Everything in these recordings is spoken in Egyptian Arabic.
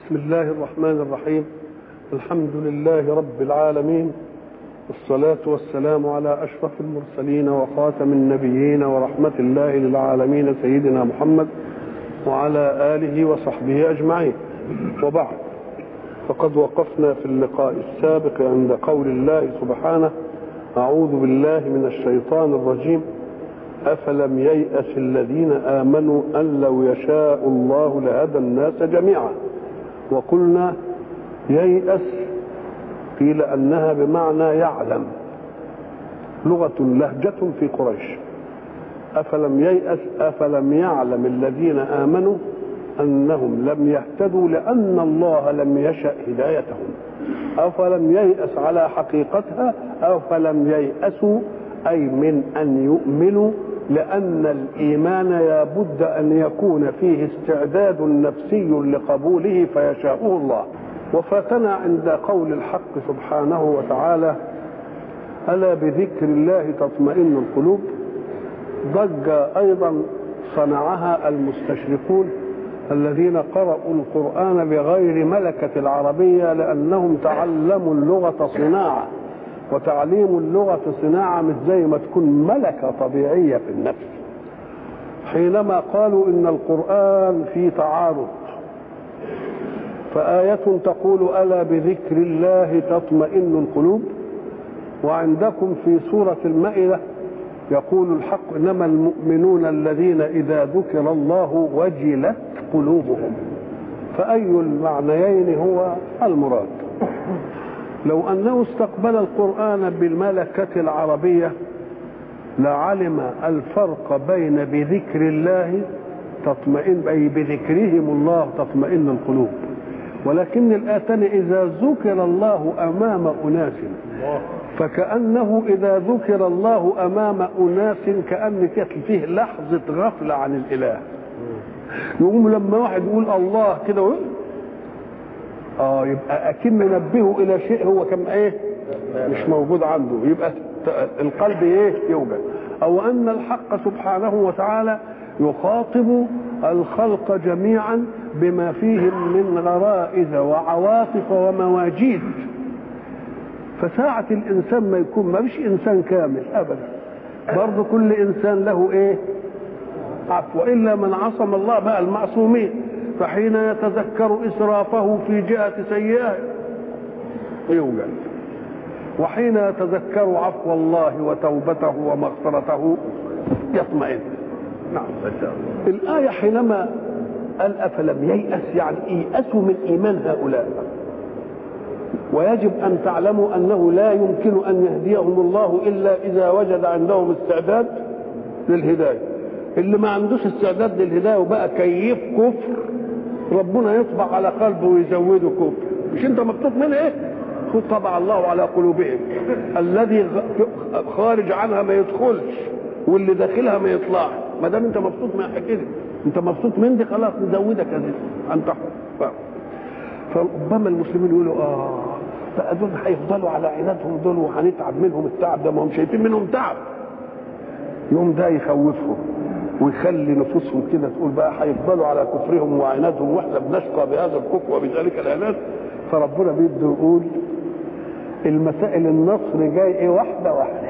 بسم الله الرحمن الرحيم الحمد لله رب العالمين والصلاة والسلام على أشرف المرسلين وخاتم النبيين ورحمة الله للعالمين سيدنا محمد وعلى آله وصحبه أجمعين وبعد فقد وقفنا في اللقاء السابق عند قول الله سبحانه أعوذ بالله من الشيطان الرجيم أفلم ييأس الذين آمنوا أن لو يشاء الله لهدى الناس جميعا وقلنا ييأس قيل أنها بمعنى يعلم لغة لهجة في قريش أفلم ييأس أفلم يعلم الذين آمنوا أنهم لم يهتدوا لأن الله لم يشأ هدايتهم أفلم ييأس على حقيقتها أفلم ييأسوا أي من أن يؤمنوا لأن الإيمان لابد أن يكون فيه استعداد نفسي لقبوله فيشاءه الله وفاتنا عند قول الحق سبحانه وتعالى ألا بذكر الله تطمئن القلوب ضج أيضا صنعها المستشرقون الذين قرأوا القرآن بغير ملكة العربية لأنهم تعلموا اللغة صناعة وتعليم اللغة صناعة مش زي ما تكون ملكة طبيعية في النفس حينما قالوا إن القرآن في تعارض فآية تقول ألا بذكر الله تطمئن القلوب وعندكم في سورة المائدة يقول الحق إنما المؤمنون الذين إذا ذكر الله وجلت قلوبهم فأي المعنيين هو المراد لو أنه استقبل القرآن بالملكة العربية لعلم الفرق بين بذكر الله تطمئن أي بذكرهم الله تطمئن القلوب ولكن الآتن إذا ذكر الله أمام أناس فكأنه إذا ذكر الله أمام أناس كأن كانت فيه لحظة غفلة عن الإله يقوم لما واحد يقول الله كده اه يبقى اكن نبهه الى شيء هو كم ايه مش موجود عنده يبقى القلب ايه يوجد او ان الحق سبحانه وتعالى يخاطب الخلق جميعا بما فيهم من غرائز وعواطف ومواجيد فساعة الإنسان ما يكون ما فيش إنسان كامل أبدا برضه كل إنسان له إيه عفو إلا من عصم الله بقى المعصومين فحين يتذكر إسرافه في جهة سيئة يوجد وحين يتذكر عفو الله وتوبته ومغفرته يطمئن نعم الآية حينما قال أفلم ييأس يعني ييأسوا من إيمان هؤلاء ويجب أن تعلموا أنه لا يمكن أن يهديهم الله إلا إذا وجد عندهم استعداد للهداية اللي ما عندوش استعداد للهداية وبقى كيف كفر ربنا يطبع على قلبه ويزوده كفر مش انت مكتوب منها ايه خذ طبع الله على قلوبهم الذي خارج عنها ما يدخلش واللي داخلها ما يطلعش ما دام انت مبسوط من كده انت مبسوط من دي خلاص نزودك يا انت فربما المسلمين يقولوا اه بقى دول هيفضلوا على عنادهم دول وهنتعب منهم التعب ده ما هم شايفين منهم تعب يوم ده يخوفهم ويخلي نفوسهم كده تقول بقى هيفضلوا على كفرهم وعنادهم واحنا بنشقى بهذا الكفر وبذلك العناد فربنا بيده يقول المسائل النصر جاي ايه واحده واحده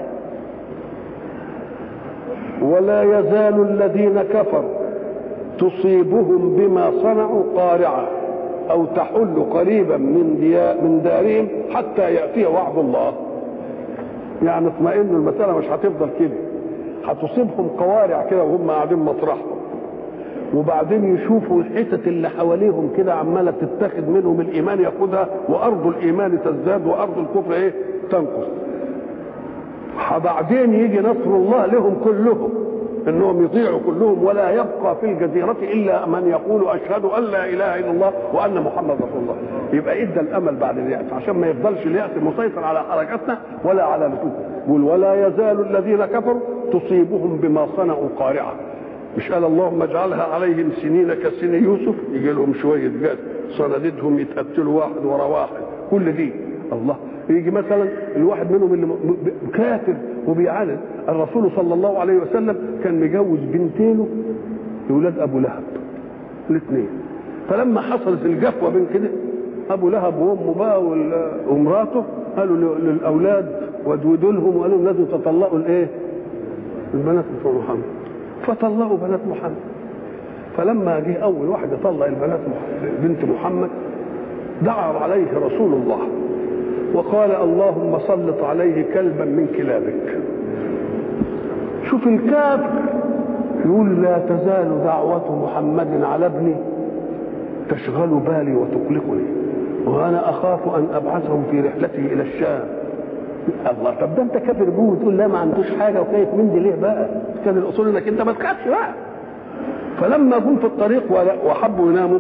ولا يزال الذين كفروا تصيبهم بما صنعوا قارعه او تحل قريبا من من دارهم حتى ياتي وعد الله يعني اطمئنوا المساله مش هتفضل كده هتصيبهم قوارع كده وهم قاعدين مطرحهم وبعدين يشوفوا الحتت اللي حواليهم كده عماله تتخذ منهم الايمان ياخدها وارض الايمان تزداد وارض الكفر ايه تنقص بعدين يجي نصر الله لهم كلهم انهم يطيعوا كلهم ولا يبقى في الجزيرة الا من يقول اشهد ان لا اله الا الله وان محمد رسول الله يبقى ادى الامل بعد اليأس عشان ما يفضلش اليأس مسيطر على حركاتنا ولا على نفوسنا يقول ولا يزال الذين كفروا تصيبهم بما صنعوا قارعة مش قال اللهم اجعلها عليهم سنين كسن يوسف يجي لهم شوية جد صناديدهم يتقتلوا واحد ورا واحد كل دي الله يجي مثلا الواحد منهم اللي كاتب وبيعاند الرسول صلى الله عليه وسلم كان مجوز بنتين لاولاد ابو لهب الاثنين فلما حصلت الجفوه بين كده ابو لهب وامه بقى ومراته قالوا للاولاد ودودوا لهم وقالوا لهم لازم تطلقوا الايه؟ البنات بتوع محمد فطلقوا بنات محمد فلما جه اول واحد يطلق البنات بنت محمد دعا عليه رسول الله وقال اللهم سلط عليه كلبا من كلابك شوف الكافر يقول لا تزال دعوة محمد على ابني تشغل بالي وتقلقني وانا اخاف ان ابعثه في رحلته الى الشام الله طب ده انت كافر بيه وتقول لا ما عندوش حاجه وخايف من دي ليه بقى؟ كان الاصول انك انت ما تخافش بقى فلما جم في الطريق وحبوا يناموا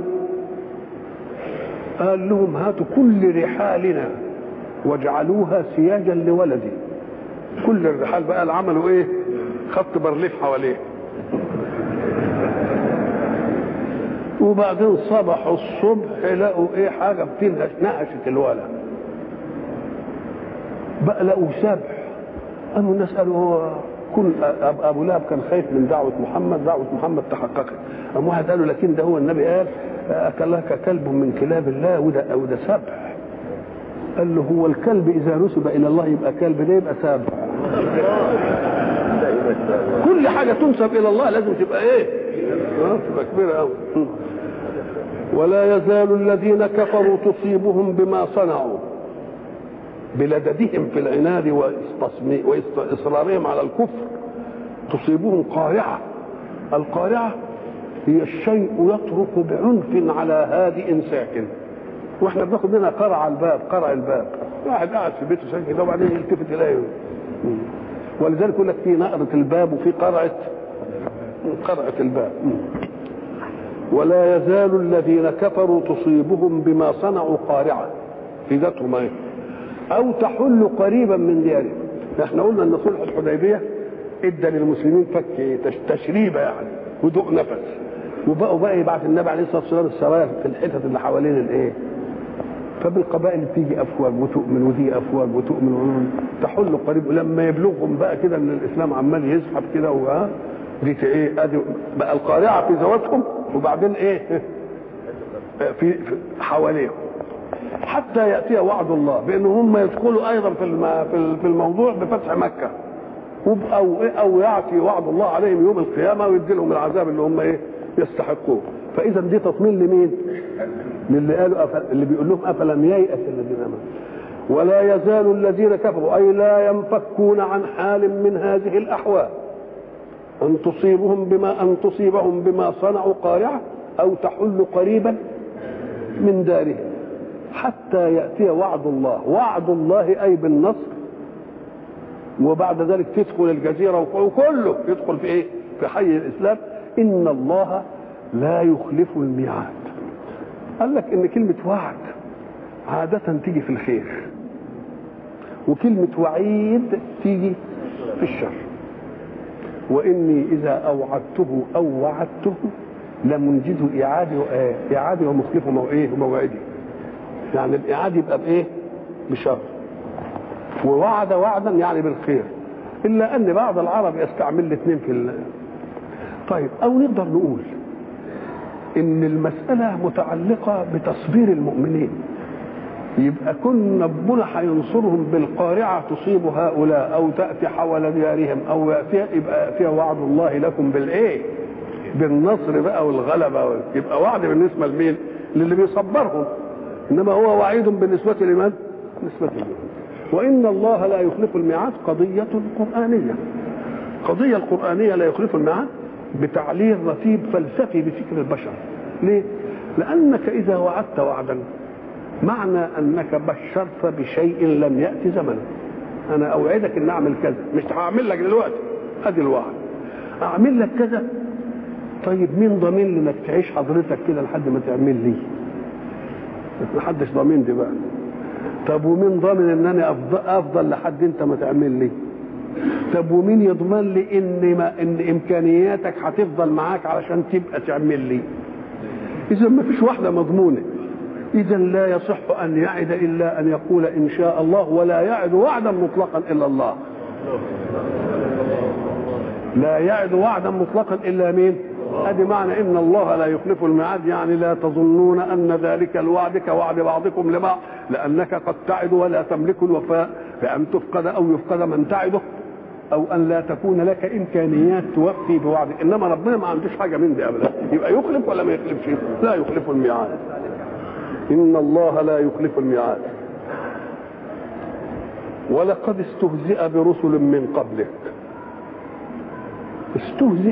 قال لهم هاتوا كل رحالنا واجعلوها سياجا لولدي كل الرحال بقى اللي عملوا ايه خط برليف حواليه وبعدين صبحوا الصبح لقوا ايه حاجه بتنهش نهشت الولد بقى لقوا سبح قاموا الناس قالوا هو كل ابو لهب كان خايف من دعوه محمد دعوه محمد تحققت قام واحد قال له لكن ده هو النبي قال اكلك كلب من كلاب الله وده وده سبح قال له هو الكلب اذا نسب الى الله يبقى كلب ليه يبقى سبح كل حاجه تنسب الى الله لازم تبقى ايه تبقى كبيره قوي ولا يزال الذين كفروا تصيبهم بما صنعوا بلددهم في العناد واصرارهم على الكفر تصيبهم قارعه القارعه هي الشيء يطرق بعنف على هادئ ساكن واحنا بناخد منها قرع الباب قرع الباب واحد قاعد في بيته ساكن كده وبعدين يلتفت اليه ولذلك يقول لك في نقرة الباب وفي قرعة قرعة الباب ولا يزال الذين كفروا تصيبهم بما صنعوا قارعة في ذاتهم ايه او تحل قريبا من ديارهم احنا قلنا ان صلح الحديبيه ادى للمسلمين فك تشريبه يعني هدوء نفس وبقوا بقى يبعث النبي عليه الصلاه والسلام السرايا في الحتت اللي حوالين الايه فبالقبائل بتيجي افواج وتؤمن ودي افواج وتؤمن ومن تحل قريب ولما يبلغهم بقى كده ان الاسلام عمال يزحف كده وها دي ايه ادي بقى القارعه في ذواتهم وبعدين ايه في, في حواليهم حتى ياتي وعد الله بان هم يدخلوا ايضا في في الموضوع بفتح مكه او او ياتي وعد الله عليهم يوم القيامه ويدي لهم العذاب اللي هم ايه يستحقوه فاذا دي تطمين لمين؟ للي قالوا أفل... اللي بيقول لهم افلم ييأس الذين امنوا ولا يزال الذين كفروا اي لا ينفكون عن حال من هذه الاحوال ان تصيبهم بما ان تصيبهم بما صنعوا قارعه او تحل قريبا من دارهم حتى ياتي وعد الله وعد الله اي بالنصر وبعد ذلك تدخل الجزيره وكله يدخل في ايه في حي الاسلام ان الله لا يخلف الميعاد قال لك ان كلمه وعد عاده تيجي في الخير وكلمه وعيد تيجي في الشر واني اذا اوعدته او وعدته لمنجز اعادي اعادي ومخلفه موعدي يعني الاعاده يبقى بايه بشر ووعد وعدا يعني بالخير الا ان بعض العرب يستعمل الاثنين في ال... طيب او نقدر نقول ان المساله متعلقه بتصبير المؤمنين يبقى كن ربنا هينصرهم بالقارعه تصيب هؤلاء او تاتي حول ديارهم او ياتي يبقى فيها وعد الله لكم بالايه؟ بالنصر بقى والغلبه يبقى وعد بالنسبه لمين؟ للي بيصبرهم انما هو وعيد بالنسبه لمن؟ بالنسبه لمن؟ وان الله لا يخلف الميعاد قضيه قرانيه القضيه القرانيه لا يخلف الميعاد بتعليل رتيب فلسفي بفكر البشر ليه؟ لأنك إذا وعدت وعدا معنى أنك بشرت بشيء لم يأتي زمنه أنا أوعدك أن أعمل كذا مش هعمل لك دلوقتي أدي الوعد أعمل لك كذا طيب مين ضامن لي انك تعيش حضرتك كده لحد ما تعمل لي محدش ضامن دي بقى طب ومين ضامن ان انا افضل, أفضل لحد انت ما تعمل لي طب ومين يضمن لي ان ما ان امكانياتك هتفضل معاك علشان تبقى تعمل لي اذا ما فيش واحده مضمونه اذا لا يصح ان يعد الا ان يقول ان شاء الله ولا يعد وعدا مطلقا الا الله لا يعد وعدا مطلقا الا مين ادي معنى ان الله لا يخلف الميعاد يعني لا تظنون ان ذلك الوعد كوعد بعضكم لبعض لانك قد تعد ولا تملك الوفاء بان تفقد او يفقد من تعده او ان لا تكون لك امكانيات توفي بوعد انما ربنا ما عندوش حاجه من دي ابدا يبقى يخلف ولا ما يخلفش لا يخلف الميعاد ان الله لا يخلف الميعاد ولقد استهزئ برسل من قبلك استهزئ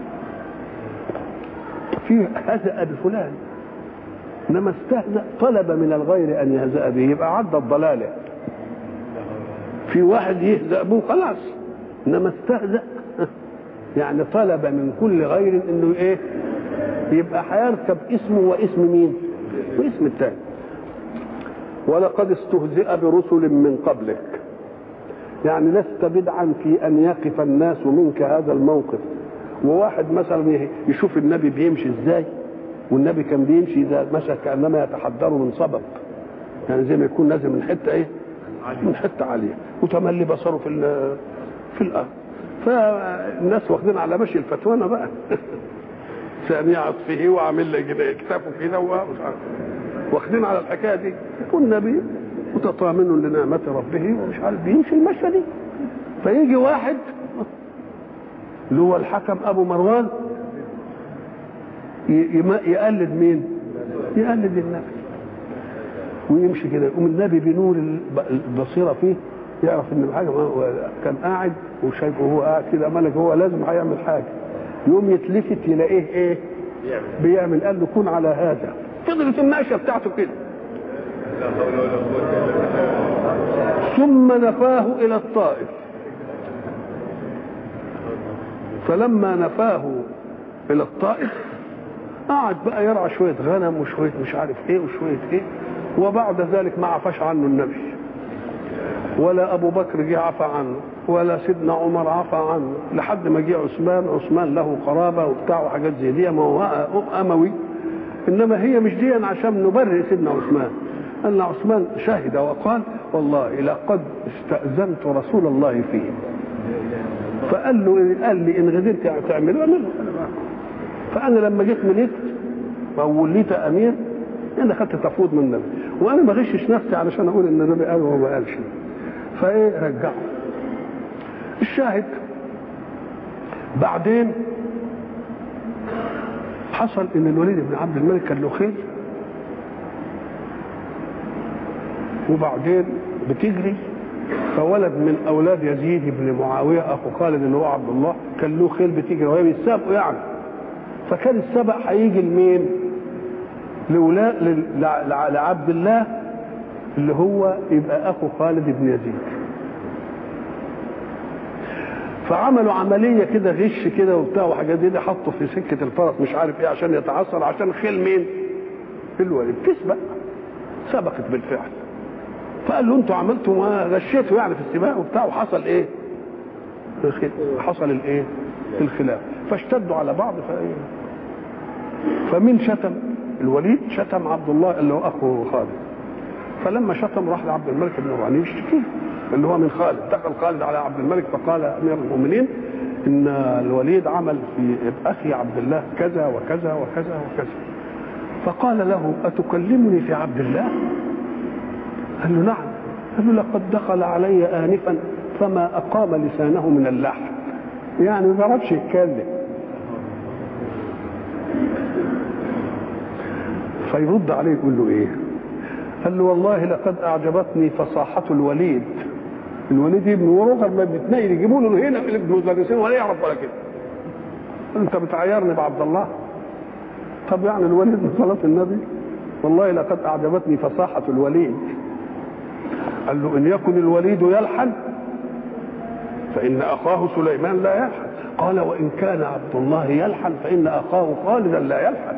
في هزأ بفلان انما استهزأ طلب من الغير ان يهزأ به يبقى عدى الضلاله في واحد يهزأ به خلاص انما استهزأ يعني طلب من كل غير انه ايه يبقى هيركب اسمه واسم مين واسم الثاني ولقد استهزئ برسل من قبلك يعني لست بدعا في ان يقف الناس منك هذا الموقف وواحد مثلا يشوف النبي بيمشي ازاي والنبي كان بيمشي اذا مشى كانما يتحدر من صبب يعني زي ما يكون نازل من حته ايه من حته عاليه وتملي بصره في في الارض فالناس واخدين على مشي الفتوانه بقى سامع فيه وعامل لي كده كتافه كده واخدين على الحكايه دي والنبي متطامن لنعمة ربه ومش عارف بيمشي المشى دي فيجي واحد اللي هو الحكم ابو مروان يقلد مين؟ يقلد النبي ويمشي كده يقوم النبي بنور البصيره فيه يعرف ان حاجه كان قاعد وشايفه وهو قاعد كده ملك هو لازم هيعمل حاجه يقوم يتلفت يلاقيه ايه؟ بيعمل قال له كن على هذا فضلت النقشه بتاعته كده ثم نفاه الى الطائف فلما نفاه الى الطائف قعد بقى يرعى شويه غنم وشويه مش عارف ايه وشويه ايه وبعد ذلك ما عفاش عنه النبي ولا ابو بكر جه عفى عنه ولا سيدنا عمر عفى عنه لحد ما جه عثمان عثمان له قرابه وبتاع وحاجات زي دي ما هو اموي انما هي مش دي عشان نبرئ سيدنا عثمان ان عثمان شهد وقال والله لقد استاذنت رسول الله فيه فقال له قال لي ان غدرت تعمله انا فانا لما جيت ملكت او وليت امير انا خدت تفويض من النبي وانا ما غشش نفسي علشان اقول ان النبي قال وهو ما قالش فايه رجعه الشاهد بعدين حصل ان الوليد بن عبد الملك كان له خيل وبعدين بتجري فولد من اولاد يزيد بن معاويه اخو خالد اللي هو عبد الله كان له خيل بتجري وهي بيسابقوا يعني فكان السبق هيجي لمين؟ لولاء لعبد الله اللي هو يبقى اخو خالد بن يزيد فعملوا عمليه كده غش كده وبتاع وحاجات دي حطوا في سكه الفرس مش عارف ايه عشان يتعثر عشان خيل مين؟ الوليد تسبق سبقت بالفعل فقال له انتوا عملتوا ما غشيتوا يعني في السباق وبتاع وحصل ايه؟ حصل الايه؟ الخلاف فاشتدوا على بعض فايه فمين شتم؟ الوليد شتم عبد الله اللي هو اخو خالد فلما شتم راح لعبد الملك بن مروان يشتكيه اللي هو من خالد دخل خالد على عبد الملك فقال امير المؤمنين ان الوليد عمل في اخي عبد الله كذا وكذا وكذا وكذا فقال له اتكلمني في عبد الله قال له نعم قال له لقد دخل علي انفا فما اقام لسانه من اللحم يعني ما بيعرفش يتكلم فيرد عليه يقول له ايه قال له والله لقد اعجبتني فصاحة الوليد الوليد ابن ورغم ما بيتنقل يجيبوا له هنا في المدرسين ولا يعرف ولا كده انت بتعيرني بعبد الله طب يعني الوليد من صلاة النبي والله لقد اعجبتني فصاحة الوليد قال له ان يكن الوليد يلحن فان اخاه سليمان لا يلحن قال وان كان عبد الله يلحن فان اخاه خالدا لا يلحن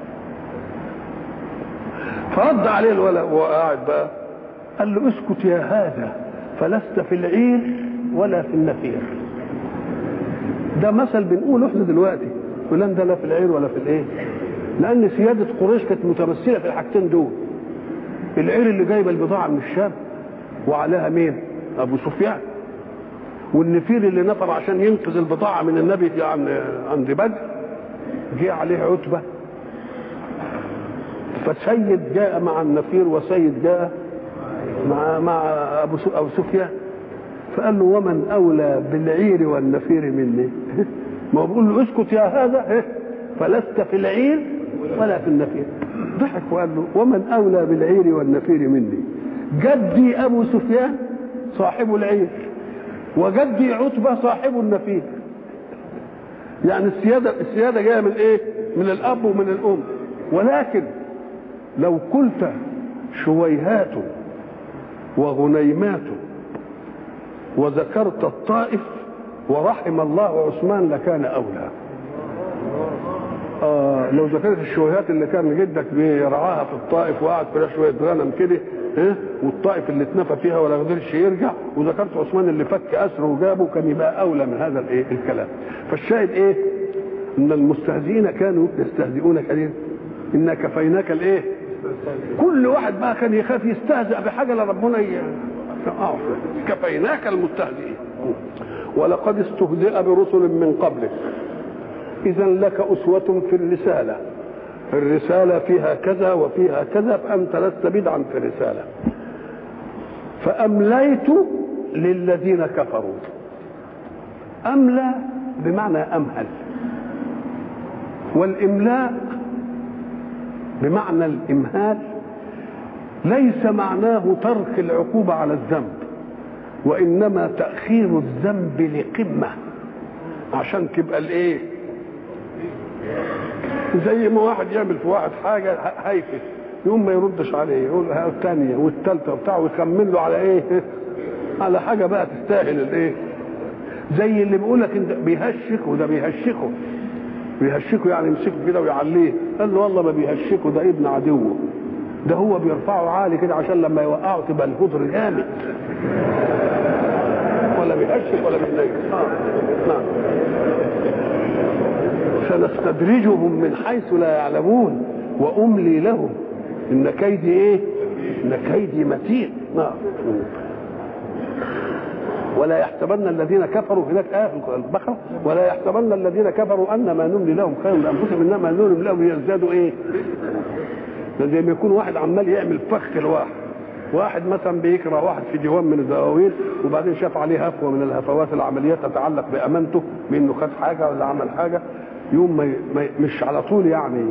فرد عليه الولد وهو قاعد بقى قال له اسكت يا هذا فلست في العير ولا في النفير ده مثل بنقوله احنا دلوقتي فلان ده لا في العير ولا في الايه لان سياده قريش كانت متمثله في الحاجتين دول العير اللي جايبه البضاعه من الشام وعليها مين ابو سفيان والنفير اللي نفر عشان ينقذ البضاعه من النبي عن عند بدر جه عليه عتبة فسيد جاء مع النفير وسيد جاء مع مع ابو ابو سفيان فقال له ومن اولى بالعير والنفير مني ما هو بيقول له اسكت يا هذا فلست في العير ولا في النفير ضحك وقال له ومن اولى بالعير والنفير مني جدي ابو سفيان صاحب العير وجدي عتبه صاحب النفير يعني السياده السياده جايه من ايه؟ من الاب ومن الام ولكن لو قلت شويهات وغنيمات وذكرت الطائف ورحم الله عثمان لكان اولى آه لو ذكرت الشويهات اللي كان جدك بيرعاها في الطائف وقعد فيها شويه غنم كده ها والطائف اللي اتنفى فيها ولا قدرش يرجع وذكرت عثمان اللي فك اسره وجابه كان يبقى اولى من هذا الايه الكلام فالشاهد ايه ان المستهزئين كانوا يستهزئون كثيرا انا كفيناك الايه كل واحد بقى كان يخاف يستهزأ بحاجه لربنا اه كفيناك المستهزئين ولقد استهزئ برسل من قبلك اذا لك اسوه في الرساله الرساله فيها كذا وفيها كذا فانت لست بدعا في الرساله فامليت للذين كفروا املى بمعنى امهل والاملاء بمعنى الامهال ليس معناه ترك العقوبه على الذنب وانما تاخير الذنب لقمه عشان تبقى الايه زي ما واحد يعمل في واحد حاجه هايفه يقوم ما يردش عليه يقول الثانيه والثالثه وبتاع ويخمن له على ايه على حاجه بقى تستاهل الايه زي اللي بيقول لك انت بيهشك وده بيهشكه بيهشكه يعني يمسكه كده ويعليه قال له والله ما بيهشكه ده ابن عدوه ده هو بيرفعه عالي كده عشان لما يوقعه تبقى الهدر جامد ولا بيهشك ولا بينيم آه. نعم سنستدرجهم من حيث لا يعلمون واملي لهم ان كيدي ايه ان كيدي متين نعم ولا يحسبن الذين كفروا هناك آية في البقرة ولا يحسبن الذين كفروا أن ما نملي لهم خير لأنفسهم إنما نملي لهم ليزدادوا إيه؟ ده زي ما يكون واحد عمال يعمل فخ لواحد واحد مثلا بيكره واحد في ديوان من الدواوين وبعدين شاف عليه هفوه من الهفوات العمليات تتعلق بامانته بانه خد حاجه ولا عمل حاجه يوم ما, ما مش على طول يعني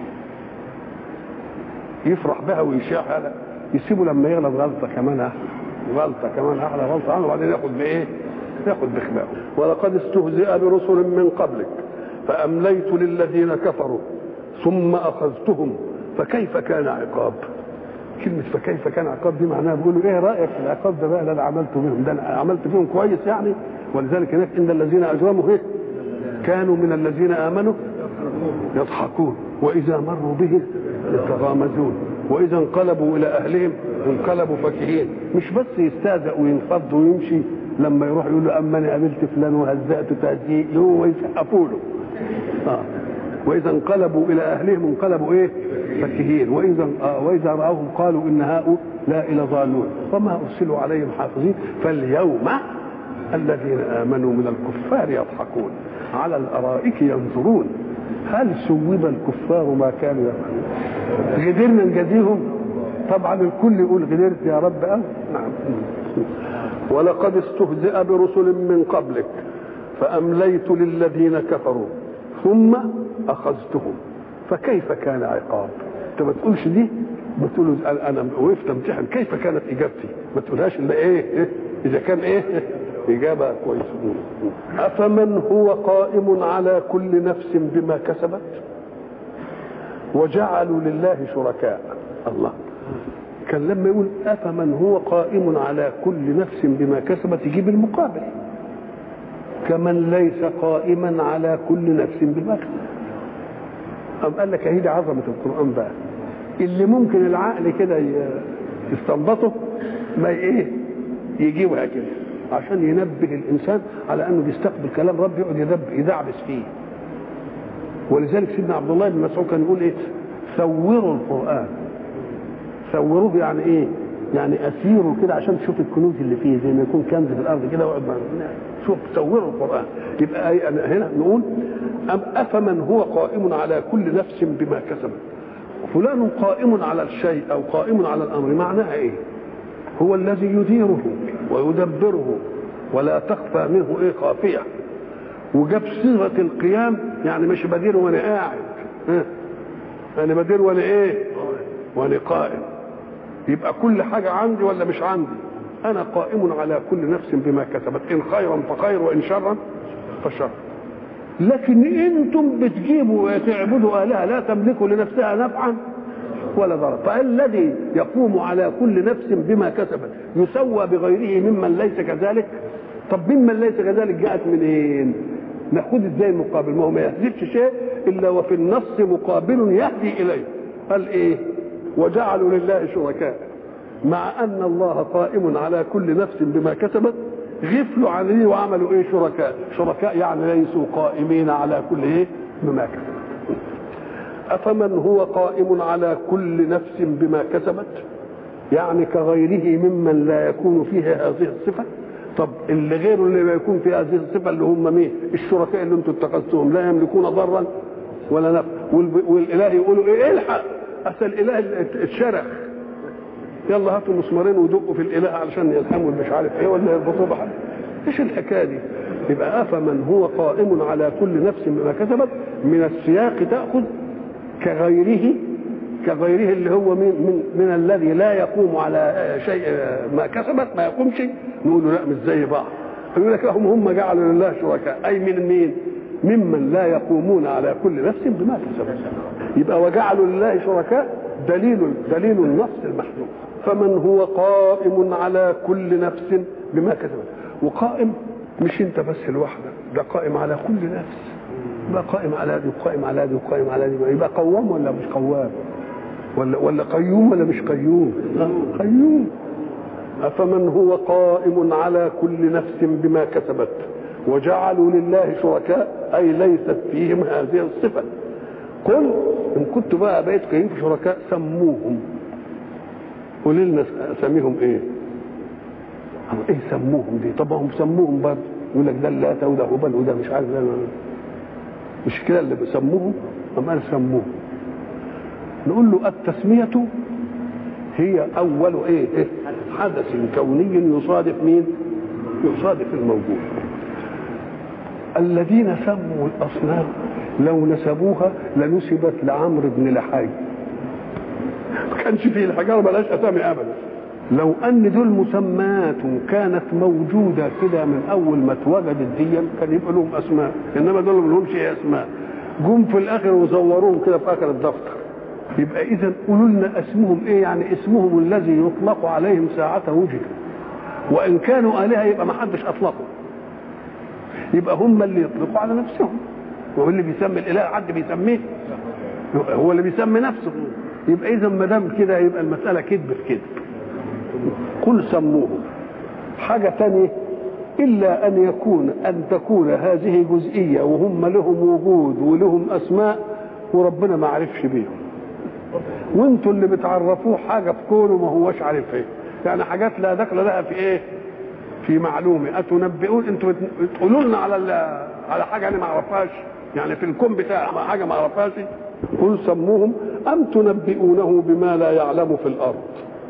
يفرح بها ويشاع هذا يسيبه لما يغلط غلطه كمان غلطه كمان احلى غلطه عنه وبعدين ياخد بايه؟ ياخد بخبائه ولقد استهزئ برسل من قبلك فامليت للذين كفروا ثم اخذتهم فكيف كان عقاب؟ كلمة فكيف كان عقاب دي معناها بيقولوا ايه رأيك في العقاب ده بقى اللي انا عملته بيهم ده انا عملت فيهم كويس يعني ولذلك هناك ان الذين اجرموا ايه كانوا من الذين امنوا يضحكون واذا مروا بهم يتغامزون واذا انقلبوا الى اهلهم انقلبوا فكهين مش بس يستهزأ وينفض ويمشي لما يروح يقول له اما انا قابلت فلان وهزأت تهزيء هو يسقفوا له آه. واذا انقلبوا الى اهلهم انقلبوا ايه فكهين واذا آه واذا راوهم قالوا ان هؤلاء لضالون وما ارسلوا عليهم حافظين فاليوم الذين امنوا من الكفار يضحكون على الارائك ينظرون هل سوب الكفار ما كانوا يفعلون قدرنا نجازيهم طبعا الكل يقول قدرت يا رب أه؟ نعم ولقد استهزئ برسل من قبلك فامليت للذين كفروا ثم اخذتهم فكيف كان عقاب انت ما تقولش دي بتقول انا وقفت امتحن كيف كانت اجابتي ما تقولهاش الا ايه, إيه؟ اذا كان ايه اجابه كويسه افمن هو قائم على كل نفس بما كسبت وجعلوا لله شركاء الله كان لما يقول افمن هو قائم على كل نفس بما كسبت يجيب المقابل كمن ليس قائما على كل نفس بما كسبت أم قال لك هي دي عظمة القرآن بقى اللي ممكن العقل كده يستنبطه ما ايه يجيبها كده عشان ينبه الانسان على انه بيستقبل كلام رب يقعد يدعبس فيه ولذلك سيدنا عبد الله بن مسعود كان يقول ايه ثوروا القران ثوروه يعني ايه يعني اسيره كده عشان تشوف الكنوز اللي فيه زي ما يكون كنز في الارض كده واقعد شوف صوروا القران يبقى هنا نقول أم افمن هو قائم على كل نفس بما كسبت فلان قائم على الشيء او قائم على الامر معناها ايه هو الذي يديره ويدبره ولا تخفى منه ايه خافيه وجاب صيغه القيام يعني مش بدير وانا قاعد ها انا بدير وانا ايه وانا قائم يبقى كل حاجه عندي ولا مش عندي انا قائم على كل نفس بما كسبت ان خيرا فخير وان شرا فشر لكن انتم بتجيبوا تعبدوا الهه لا تملكوا لنفسها نفعا ولا ضرر فالذي يقوم على كل نفس بما كسبت يسوى بغيره ممن ليس كذلك طب ممن ليس كذلك جاءت منين ناخد ازاي المقابل ما هو ما يحذفش شيء الا وفي النص مقابل يهدي اليه قال ايه وجعلوا لله شركاء مع ان الله قائم على كل نفس بما كسبت غفلوا عليه وعملوا ايه شركاء شركاء يعني ليسوا قائمين على كل ايه بما كسبت افمن هو قائم على كل نفس بما كسبت يعني كغيره ممن لا يكون فيه هذه الصفه طب اللي غيره اللي ما يكون في هذه الصفه اللي هم مين الشركاء اللي انتم اتخذتهم لا يملكون ضرا ولا نفع والاله يقولوا ايه الحق اصل الاله اتشرخ يلا هاتوا مسمارين ودقوا في الاله علشان يلحموا مش عارف ايه ولا يربطوه بحاجه ايش الحكايه دي يبقى افمن هو قائم على كل نفس بما كسبت من السياق تاخذ كغيره كغيره اللي هو من من, من الذي لا يقوم على شيء ما كسبت ما يقومش نقول له لا مش زي بعض يقول لك هم هم جعلوا لله شركاء اي من مين؟ ممن لا يقومون على كل نفس بما كسبت يبقى وجعلوا لله شركاء دليل دليل النص المحذوف فمن هو قائم على كل نفس بما كسبت وقائم مش انت بس لوحدك ده قائم على كل نفس يبقى قائم على دي وقائم على دي وقائم على دي يبقى قوام ولا مش قوام ولا ولا قيوم ولا مش قيوم قيوم أفمن هو قائم على كل نفس بما كسبت وجعلوا لله شركاء أي ليست فيهم هذه الصفة قل إن كنت بقى بقيت كريم في شركاء سموهم قولوا لنا أساميهم إيه؟ ايه سموهم دي طب هم سموهم برضه يقول لك ده اللات وده هبل وده مش عارف ده مش كده اللي بيسموهم أم قال سموهم نقول له التسمية هي أول إيه, إيه؟ حدث كوني يصادف مين؟ يصادف الموجود الذين سموا الأصنام لو نسبوها لنسبت لعمرو بن لحي ما كانش فيه الحجارة ملاش أسامي أبدا لو أن دول مسمات كانت موجودة كده من أول ما اتوجدت دي كان يبقى لهم أسماء إنما دول ما لهمش أسماء جم في الآخر وزوروهم كده في آخر الدفتر يبقى اذا قولوا لنا اسمهم ايه يعني اسمهم الذي يطلق عليهم ساعة وجد وان كانوا الهه يبقى ما حدش اطلقه يبقى هم اللي يطلقوا على نفسهم هو اللي بيسمي الاله حد بيسميه هو اللي بيسمي نفسه يبقى اذا ما دام كده يبقى المساله كذب في كذب قل سموه حاجه ثانيه الا ان يكون ان تكون هذه جزئيه وهم لهم وجود ولهم اسماء وربنا ما عرفش بيهم وانتوا اللي بتعرفوه حاجه في كونه ما هوش عارف ايه يعني حاجات لا دخل لها في ايه في معلومه اتنبئون انتوا بتقولوا لنا على على حاجه انا ما اعرفهاش يعني في الكون بتاع حاجه ما اعرفهاش قل سموهم ام تنبئونه بما لا يعلم في الارض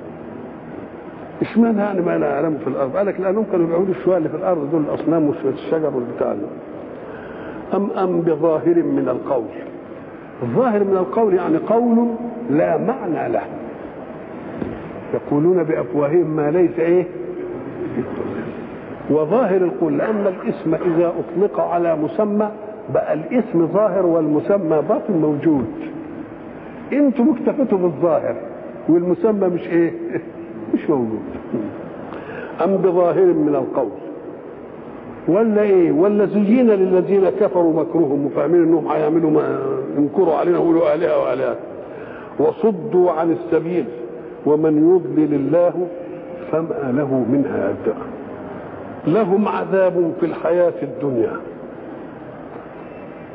اشمعنى يعني ما لا يعلم في الارض قال لك لانهم كانوا بيعودوا الشويه اللي في الارض دول الاصنام والشجر والبتاع ام ام بظاهر من القول الظاهر من القول يعني قول لا معنى له يقولون بافواههم ما ليس ايه وظاهر القول لان الاسم اذا اطلق على مسمى بقى الاسم ظاهر والمسمى باطن موجود انتم اكتفتوا بالظاهر والمسمى مش ايه مش موجود ام بظاهر من القول ولا ايه ولا زين للذين كفروا مكرهم وفاهمين انهم هيعملوا ما ينكروا علينا ويقولوا الهه والهه وصدوا عن السبيل ومن يضلل الله فما له من هاد لهم عذاب في الحياة الدنيا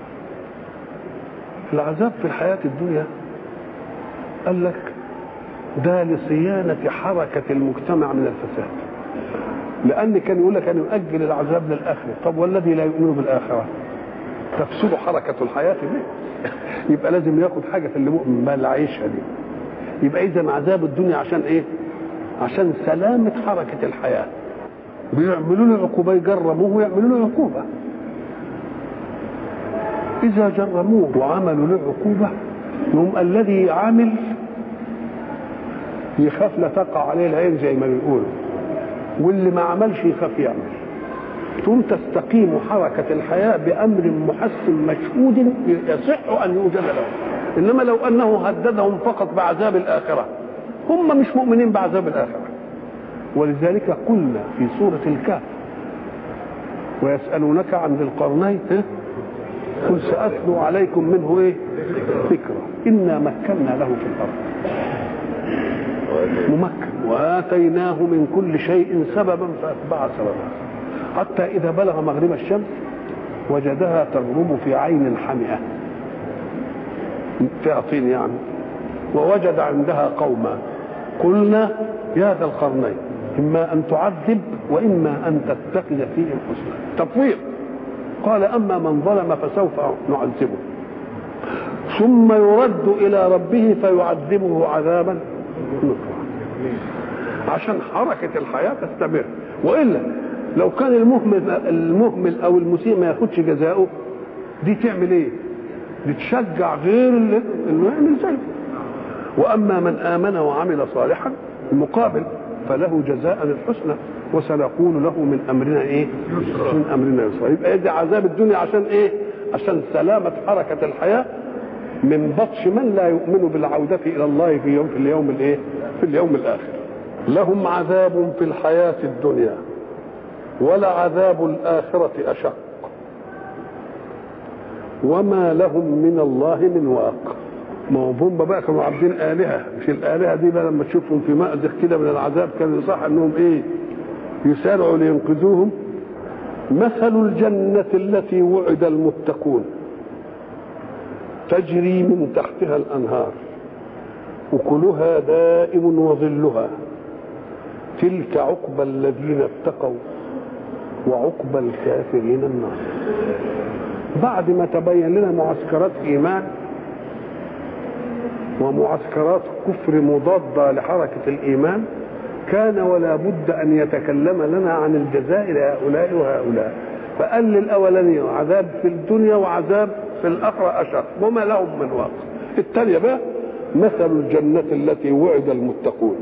العذاب في الحياة الدنيا قال لك ده لصيانة حركة المجتمع من الفساد لأن كان يقول لك أن يؤجل العذاب للآخرة طب والذي لا يؤمن بالآخرة تفسد حركة الحياة دي يبقى لازم ياخد حاجة في اللي مؤمن ما اللي عايشها دي يبقى إذا عذاب الدنيا عشان إيه؟ عشان سلامة حركة الحياة بيعملوا له عقوبة يجرموه ويعملوا له عقوبة إذا جرموه وعملوا له عقوبة يوم الذي عامل يخاف لا تقع عليه العين زي ما بيقولوا واللي ما عملش يخاف يعمل ثم تستقيم حركة الحياة بأمر محسن مشهود يصح أن يوجد له إنما لو أنه هددهم فقط بعذاب الآخرة هم مش مؤمنين بعذاب الآخرة ولذلك قلنا في سورة الكهف ويسألونك عن ذي القرنين قل سأتلو عليكم منه إيه ذكرى إنا مكنا له في الأرض ممكن وآتيناه من كل شيء سببا فأتبع سببا حتى إذا بلغ مغرب الشمس وجدها تغرب في عين حمئة فيها طين يعني ووجد عندها قوما قلنا يا ذا القرنين إما أن تعذب وإما أن تتخذ فيهم حسنا تفويض قال أما من ظلم فسوف نعذبه ثم يرد إلى ربه فيعذبه عذابا نكرا عشان حركة الحياة تستمر وإلا لو كان المهمل المهمل أو المسيء ما ياخدش جزاؤه دي تعمل إيه؟ دي تشجع غير اللي إنه يعمل زيه وأما من آمن وعمل صالحا المقابل فله جزاء الحسنى وسنقول له من امرنا ايه؟ من امرنا يسرا يبقى يدي عذاب الدنيا عشان ايه؟ عشان سلامة حركة الحياة من بطش من لا يؤمن بالعودة إلى الله في يوم في اليوم الايه؟ في اليوم الآخر. لهم عذاب في الحياة الدنيا ولعذاب الآخرة أشق وما لهم من الله من واق ما هو هم بقى كانوا عابدين آلهة مش الآلهة دي بقى لما تشوفهم في مأزق كده من العذاب كان يصح انهم ايه يسارعوا لينقذوهم مثل الجنة التي وعد المتقون تجري من تحتها الأنهار أكلها دائم وظلها تلك عقبى الذين اتقوا وعقبى الكافرين النار بعد ما تبين لنا معسكرات إيمان ومعسكرات كفر مضادة لحركة الإيمان كان ولا بد أن يتكلم لنا عن الجزاء لهؤلاء وهؤلاء فقال للأولاني عذاب في الدنيا وعذاب في الآخرة أشق وما لهم من واقع الثانية بقى مثل الجنة التي وعد المتقون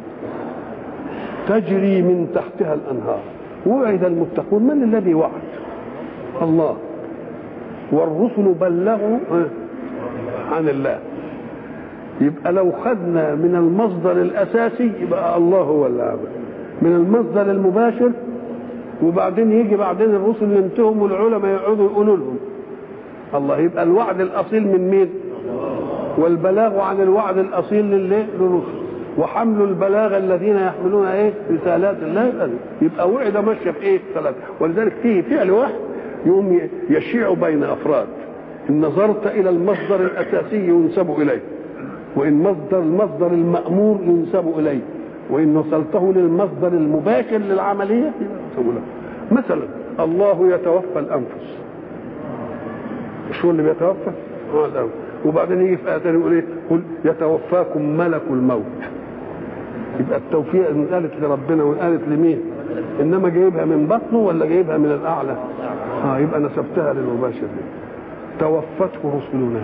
تجري من تحتها الأنهار وعد المتقون من الذي وعد الله والرسل بلغوا عن الله يبقى لو خدنا من المصدر الاساسي يبقى الله هو اللي عمل من المصدر المباشر وبعدين يجي بعدين الرسل ينتهوا والعلماء يقعدوا يقولوا لهم الله يبقى الوعد الاصيل من مين والبلاغ عن الوعد الاصيل للرسل وحمل البلاغ الذين يحملون ايه رسالات الله يبقى وعد ماشيه في ايه ثلاثه ولذلك فيه فعل واحد يقوم يشيع بين افراد ان نظرت الى المصدر الاساسي ينسب اليه وإن مصدر المصدر المأمور ينسب إليه وإن وصلته للمصدر المباشر للعملية ينسب له مثلا الله يتوفى الأنفس مش هو اللي بيتوفى؟ هو الأنفس وبعدين يجي في آية ثانية يقول إيه؟ قل يتوفاكم ملك الموت يبقى التوفيق إن قالت لربنا وإن قالت لمين؟ إنما جايبها من بطنه ولا جايبها من الأعلى؟ اه يبقى نسبتها للمباشر توفته رسلنا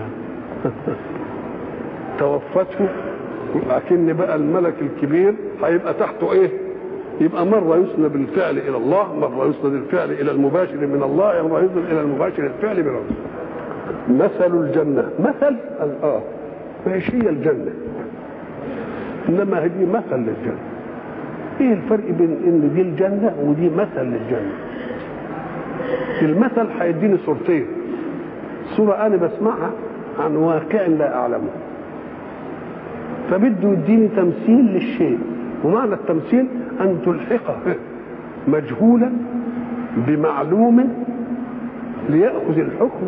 توفته لكن بقى الملك الكبير هيبقى تحته ايه يبقى مرة يسند الفعل إلى الله مرة يسند الفعل إلى المباشر من الله مرة يسند إلى المباشر الفعل من الله مثل الجنة مثل اه ايش هي الجنة إنما هذه مثل للجنة ايه الفرق بين ان دي الجنة ودي مثل للجنة المثل هيديني صورتين صورة أنا بسمعها عن واقع لا أعلمه فبده يديني تمثيل للشيء ومعنى التمثيل ان تلحقه مجهولا بمعلوم لياخذ الحكم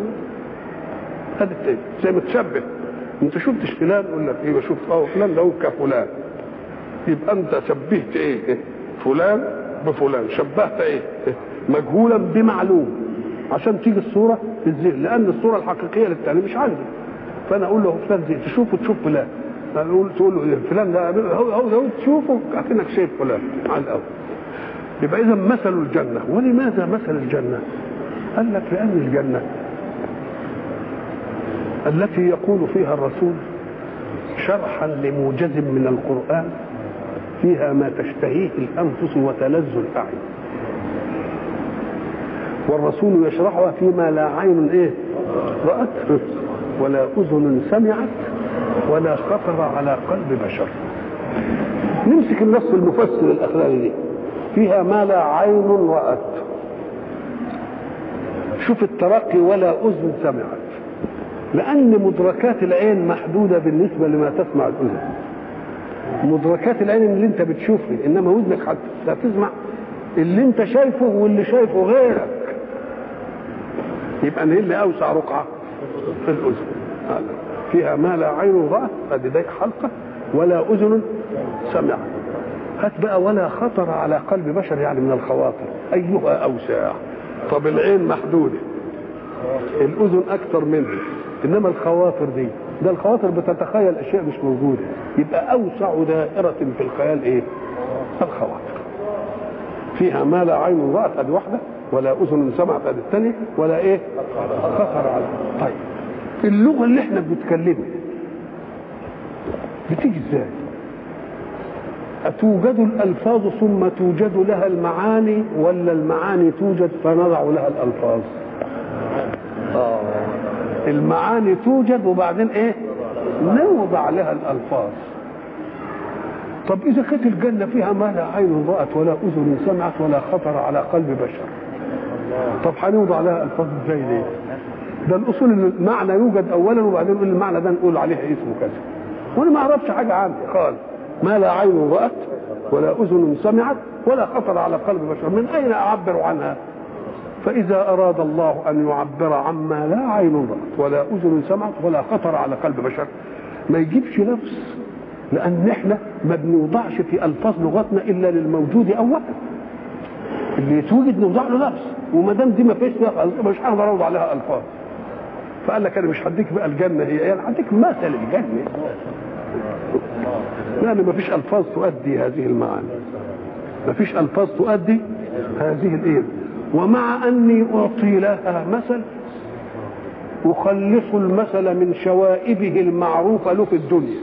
هذا التاني زي ما تشبه انت شفتش فلان يقول لك ايه بشوف اه فلان ده هو كفلان يبقى انت شبهت ايه فلان بفلان شبهت ايه مجهولا بمعلوم عشان تيجي الصوره في الذهن لان الصوره الحقيقيه للتاني مش عندي فانا اقول له فلان زي تشوفه تشوف فلان اقول تقول له فلان ده هو هو, هو تشوفه اكنك شايف فلان على الاول يبقى اذا مثل الجنه ولماذا مثل الجنه؟ قال لك لان الجنه التي يقول فيها الرسول شرحا لموجز من القرآن فيها ما تشتهيه الأنفس وتلذ الأعين والرسول يشرحها فيما لا عين ايه رأت ولا أذن سمعت ولا خطر على قلب بشر نمسك النص المفسر الأخراني دي فيها ما لا عين رأت شوف الترقي ولا أذن سمعت لأن مدركات العين محدودة بالنسبة لما تسمع الأذن مدركات العين اللي انت بتشوفه انما ودنك هتسمع اللي انت شايفه واللي شايفه غيرك يبقى ايه اللي اوسع رقعه في الاذن فيها ما لا عين رأت ادي دي حلقه ولا اذن سمعت هات بقى ولا خطر على قلب بشر يعني من الخواطر ايها اوسع طب العين محدوده الاذن اكثر منها انما الخواطر دي ده الخواطر بتتخيل اشياء مش موجوده يبقى اوسع دائره في الخيال ايه الخواطر فيها ما لا عين رأت ادي واحده ولا اذن سمعت ادي الثانيه ولا ايه خطر على طيب اللغه اللي احنا بنتكلمها بتيجي ازاي أتوجد الألفاظ ثم توجد لها المعاني ولا المعاني توجد فنضع لها الألفاظ آه. المعاني توجد وبعدين ايه نوضع لها الألفاظ طب إذا كانت الجنة فيها ما لا عين رأت ولا أذن سمعت ولا خطر على قلب بشر طب هنوضع لها ألفاظ ازاي ليه ده الأصول إن المعنى يوجد أولا وبعدين نقول المعنى ده نقول عليه اسمه كذا وأنا ما أعرفش حاجة عنه خالص ما لا عين رأت ولا أذن سمعت ولا خطر على قلب بشر من أين أعبر عنها فإذا أراد الله أن يعبر عما لا عين رأت ولا أذن سمعت ولا خطر على قلب بشر ما يجيبش لفظ لأن احنا ما بنوضعش في ألفاظ لغتنا إلا للموجود أولا اللي يتوجد نوضع له لفظ وما دام دي ما فيش مش هقدر أوضع لها ألفاظ فقال لك أنا مش هديك بقى الجنة هي يعني هديك مثل الجنة لأن ما فيش ألفاظ تؤدي هذه المعاني ما فيش ألفاظ تؤدي هذه الإيه ومع أني أعطي لها مثل أخلص المثل من شوائبه المعروفة له في الدنيا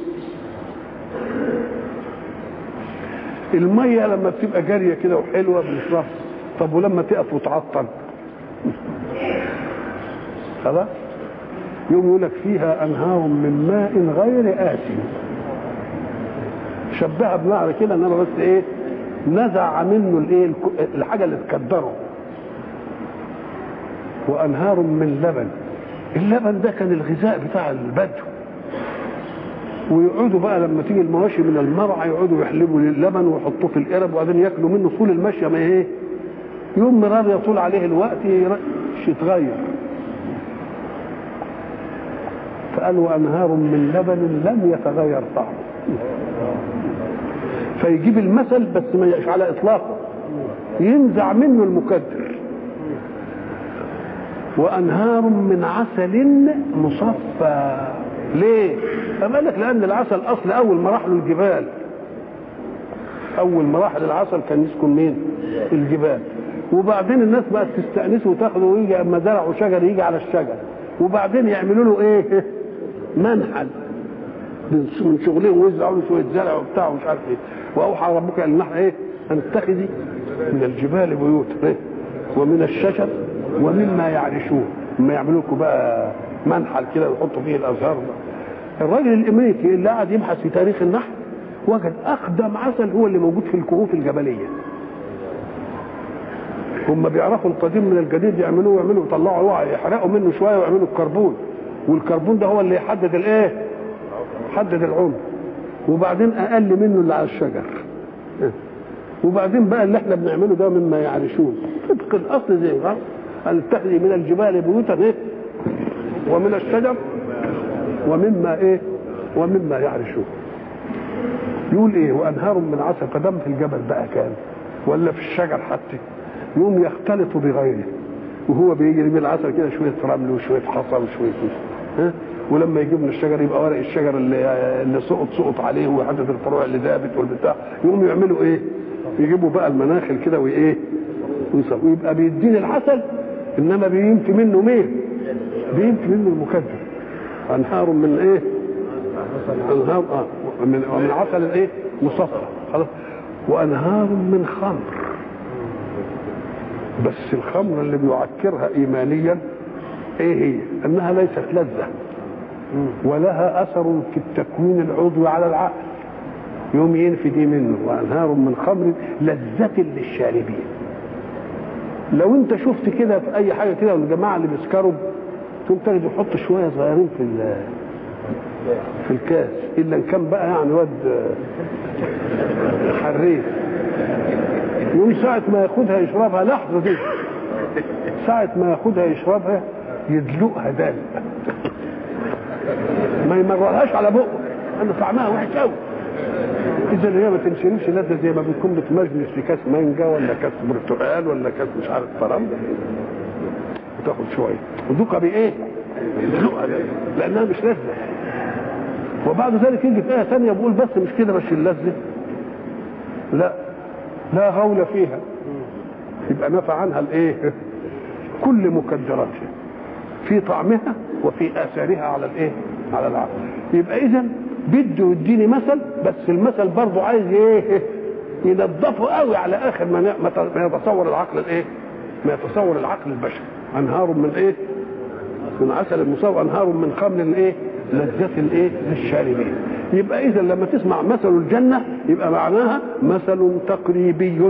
المية لما بتبقى جارية كده وحلوة بنشربها طب ولما تقف وتعطل خلاص يوم يقول لك فيها أنهار من ماء غير آسن شبهها بمعنى كده انما بس ايه نزع منه الايه الحاجه اللي تكدره وانهار من لبن اللبن ده كان الغذاء بتاع البدو ويقعدوا بقى لما تيجي المواشي من المرعى يقعدوا يحلبوا اللبن ويحطوه في القرب وبعدين ياكلوا منه طول المشيه ما ايه يوم مرار يطول عليه الوقت يتغير فقالوا انهار من لبن لم يتغير طعمه فيجيب المثل بس ما يبقاش على اطلاقه ينزع منه المكدر وانهار من عسل مصفى ليه؟ قال لك لان العسل اصل اول ما راح له الجبال اول ما راح للعسل كان يسكن مين؟ الجبال وبعدين الناس بقت تستانسه وتاخده ويجي اما زرعوا شجر يجي على الشجر وبعدين يعملوا له ايه؟ منحل من شغلهم ويزرعوا له شويه زرع وبتاع ومش عارف ايه واوحى ربك الى النحل ايه؟ ان اتخذي من الجبال بيوتا إيه؟ ومن الشجر ومما يعرشون لما يعملوا لكم بقى منحل كده ويحطوا فيه الازهار ده. الراجل الامريكي اللي قعد يبحث في تاريخ النحل وجد اقدم عسل هو اللي موجود في الكهوف الجبليه هم بيعرفوا القديم من الجديد يعملوه ويعملوا يطلعوا يحرقوا منه شويه ويعملوا الكربون والكربون ده هو اللي يحدد الايه؟ يحدد العمر وبعدين اقل منه اللي على الشجر وبعدين بقى اللي احنا بنعمله ده مما يعرشون طبق الاصل زي ما ان تخلي من الجبال بيوتا ايه ومن الشجر ومما ايه ومما يعرشون يقول ايه وانهار من عسل فدم في الجبل بقى كان ولا في الشجر حتى يوم يختلط بغيره وهو بيجري من العسل كده شويه رمل وشويه حصى وشويه ها ولما يجيب من الشجر يبقى ورق الشجر اللي اللي سقط سقط عليه وحدث الفروع اللي دابت والبتاع يقوموا يعملوا ايه؟ يجيبوا بقى المناخل كده وايه؟ ويبقى بيديني العسل انما بينفي منه مين؟ بينفي منه المكذب انهار من ايه؟ انهار اه من ومن عسل ايه؟ مصفى خلاص وانهار من خمر بس الخمر اللي بيعكرها ايمانيا ايه هي؟ انها ليست لذه ولها اثر في التكوين العضوي على العقل يوم ينفي دي منه وانهار من خمر لذة للشاربين لو انت شفت كده في اي حاجه كده الجماعه اللي بيسكروا تقوم تجد يحط شويه صغيرين في في الكاس الا ان كان بقى يعني واد حريف يوم ساعة ما ياخدها يشربها لحظة دي ساعة ما ياخدها يشربها يدلقها دلق ما يمررهاش على بقه لأن طعمها وحش قوي إذا هي ما تنشربش لذة زي ما بتكون بتمجلس في كاس مانجا ولا كاس برتقال ولا كاس مش عارف فرنجة وتاخد شوية وذوقها بإيه؟ يدلقها لأنها مش لذة وبعد ذلك يجي في آية ثانية بيقول بس مش كده مش اللذة لا لا غول فيها يبقى نفى عنها الايه كل مكدراتها في طعمها وفي اثارها على الايه على العقل يبقى اذا بده يديني مثل بس المثل برضه عايز ايه ينظفه قوي على اخر ما ما يتصور العقل الايه ما يتصور العقل البشري انهار من ايه من عسل المصاب انهار من خمر الايه لذة الايه للشاربين يبقى اذا لما تسمع مثل الجنة يبقى معناها مثل تقريبي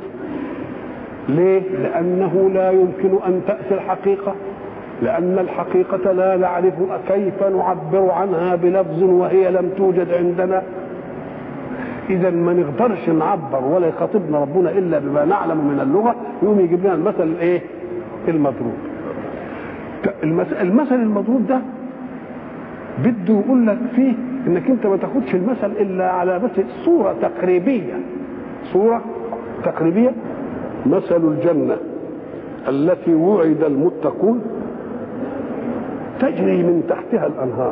ليه لانه لا يمكن ان تأتي الحقيقة لأن الحقيقة لا نعرف كيف نعبر عنها بلفظ وهي لم توجد عندنا إذا ما نقدرش نعبر ولا يخاطبنا ربنا إلا بما نعلم من اللغة يقوم يجيب لنا المثل الإيه؟ المضروب. المثل المضروب ده بده يقول لك فيه انك انت ما تاخدش المثل الا على بس صوره تقريبيه صوره تقريبيه مثل الجنه التي وعد المتقون تجري من تحتها الانهار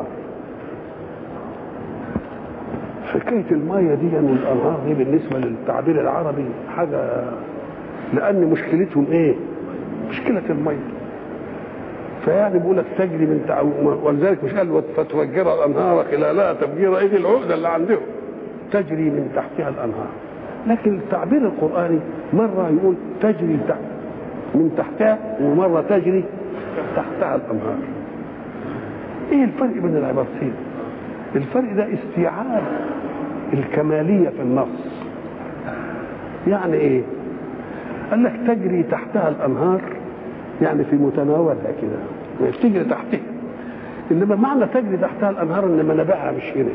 حكايه الميه دي والانهار دي بالنسبه للتعبير العربي حاجه لان مشكلتهم ايه؟ مشكله الميه فيعني بيقول لك تجري من تع... ولذلك مش قال فتفجر الانهار خلالها تفجير ايه العقده اللي عندهم تجري من تحتها الانهار لكن التعبير القراني مره يقول تجري تحت من تحتها ومره تجري تحتها الانهار ايه الفرق بين العبارتين الفرق ده استيعاب الكماليه في النص يعني ايه قال لك تجري تحتها الانهار يعني في متناولها كده مش تجري تحتها انما معنى تجري تحتها الانهار ان منابعها مش هنا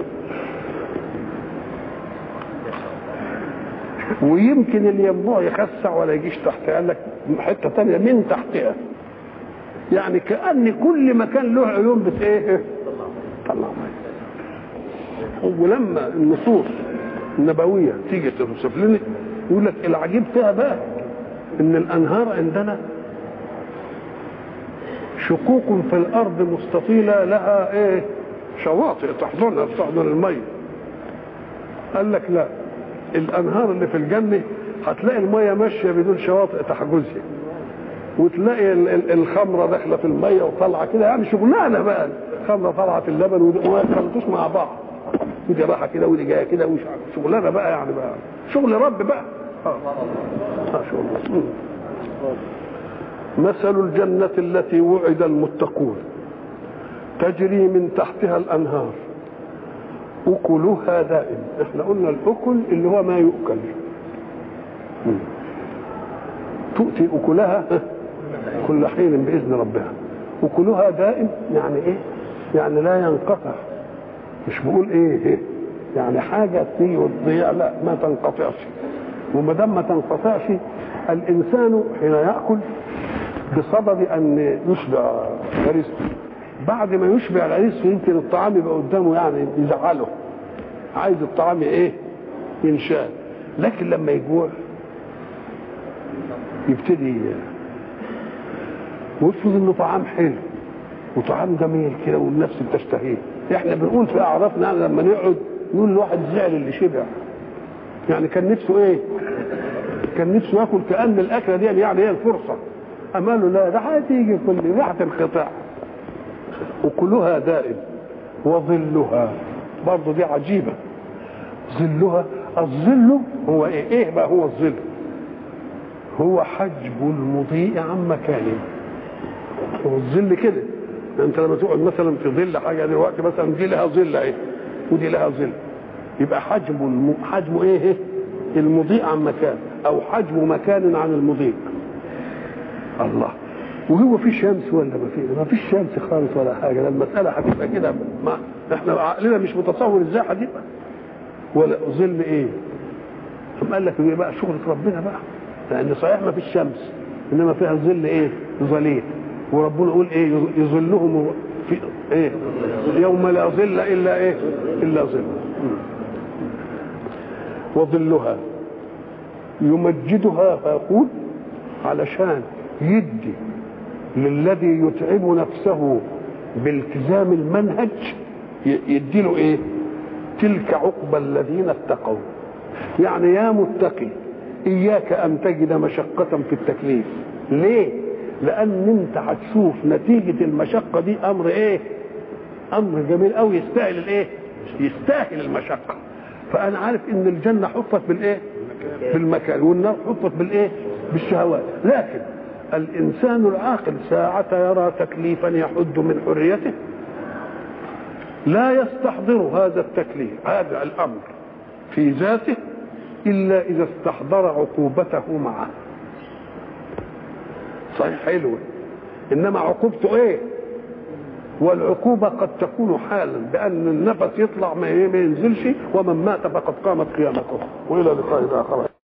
ويمكن الينبوع يخسع ولا يجيش تحتها قال لك حته ثانيه من تحتها يعني كان كل مكان له عيون بت ايه طلع ولما النصوص النبويه تيجي توصف لنا يقول لك العجيب فيها بقى ان الانهار عندنا شقوق في الارض مستطيله لها ايه شواطئ تحضنها تحضن الميه قال لك لا الانهار اللي في الجنه هتلاقي الميه ماشيه بدون شواطئ تحجزها وتلاقي الخمره داخله في الميه وطالعه كده يعني شغلانه بقى الخمره طالعه في اللبن وما يخلطوش مع بعض ودي رايحه كده ودي جايه كده شغلانه بقى يعني بقى شغل رب بقى اه ما شاء الله مثل الجنة التي وعد المتقون تجري من تحتها الأنهار أكلها دائم احنا قلنا الأكل اللي هو ما يؤكل تؤتي أكلها كل حين بإذن ربها أكلها دائم يعني إيه يعني لا ينقطع مش بقول إيه يعني حاجة تيجي وتضيع لا ما تنقطعش وما دام ما تنقطعش الإنسان حين يأكل بصدد ان يشبع غريزته بعد ما يشبع غريزته يمكن الطعام يبقى قدامه يعني يزعله عايز الطعام ايه ينشال لكن لما يجوع يبتدي ويفرض انه طعام حلو وطعام جميل كده والنفس بتشتهيه احنا بنقول في اعرافنا لما نقعد نقول الواحد زعل اللي شبع يعني كان نفسه ايه كان نفسه ياكل كان الاكله دي يعني هي الفرصه اما له لا ده هتيجي كل راحه انقطاع وكلها دائم وظلها برضه دي عجيبه ظلها الظل هو ايه ايه بقى هو الظل هو حجب المضيء عن مكانه هو الظل كده انت لما تقعد مثلا في ظل حاجه دلوقتي مثلا دي لها ظل اهي ودي لها ظل يبقى حجم الم... حجم ايه المضيء عن مكان او حجم مكان عن المضيء الله وهو في شمس ولا ما في ما فيش شمس خالص ولا حاجه ده المساله هتبقى كده ما احنا عقلنا مش متصور ازاي هتبقى ولا ظل ايه ثم قال لك ايه بقى شغلة ربنا بقى لان صحيح ما فيش شمس انما فيها ظل ايه ظليل وربنا يقول ايه يظلهم في ايه يوم لا ظل الا ايه الا ظل وظلها يمجدها فيقول علشان يدي للذي يتعب نفسه بالتزام المنهج يدي له ايه تلك عقبى الذين اتقوا يعني يا متقي اياك ان تجد مشقة في التكليف ليه لان انت هتشوف نتيجة المشقة دي امر ايه امر جميل قوي يستاهل الايه يستاهل المشقة فانا عارف ان الجنة حفت بالايه بالمكان والنار حفت بالايه بالشهوات لكن الانسان العاقل ساعة يرى تكليفا يحد من حريته لا يستحضر هذا التكليف هذا الامر في ذاته الا اذا استحضر عقوبته معه صحيح حلوه انما عقوبته ايه والعقوبة قد تكون حالا بأن النفس يطلع ما ينزلش ومن مات فقد قامت قيامته وإلى لقاء آخر